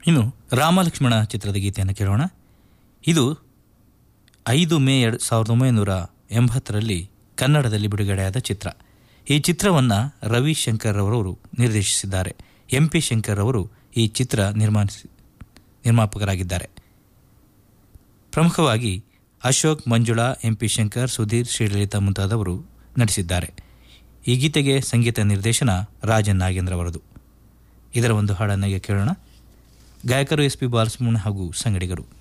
ಇನ್ನು ರಾಮಲಕ್ಷ್ಮಣ ಚಿತ್ರದ ಗೀತೆಯನ್ನು ಕೇಳೋಣ ಇದು ಐದು ಮೇ ಎರಡು ಸಾವಿರದ ಒಂಬೈನೂರ ಎಂಬತ್ತರಲ್ಲಿ ಕನ್ನಡದಲ್ಲಿ ಬಿಡುಗಡೆಯಾದ ಚಿತ್ರ ಈ ಚಿತ್ರವನ್ನು ರವಿಶಂಕರ್ ಅವರವರು ನಿರ್ದೇಶಿಸಿದ್ದಾರೆ ಎಂ ಪಿ ಶಂಕರ್ ಅವರು ಈ ಚಿತ್ರ ನಿರ್ಮಾಣಿಸಿ ನಿರ್ಮಾಪಕರಾಗಿದ್ದಾರೆ ಪ್ರಮುಖವಾಗಿ ಅಶೋಕ್ ಮಂಜುಳಾ ಎಂ ಪಿ ಶಂಕರ್ ಸುಧೀರ್ ಶ್ರೀಲಲಿತಾ ಮುಂತಾದವರು ನಟಿಸಿದ್ದಾರೆ ಈ ಗೀತೆಗೆ ಸಂಗೀತ ನಿರ್ದೇಶನ ರಾಜನ್ ನಾಗೇಂದ್ರ ಅವರದು ಇದರ ಒಂದು ಹಾಡನ್ನು ಈಗ ಕೇಳೋಣ ಗಾಯಕರು ಎಸ್ ಪಿ ಬಾಲಸುಬ್ರಹ್ಮಣ್ಯ ಹಾಗೂ ಸಂಗಡಿಗರು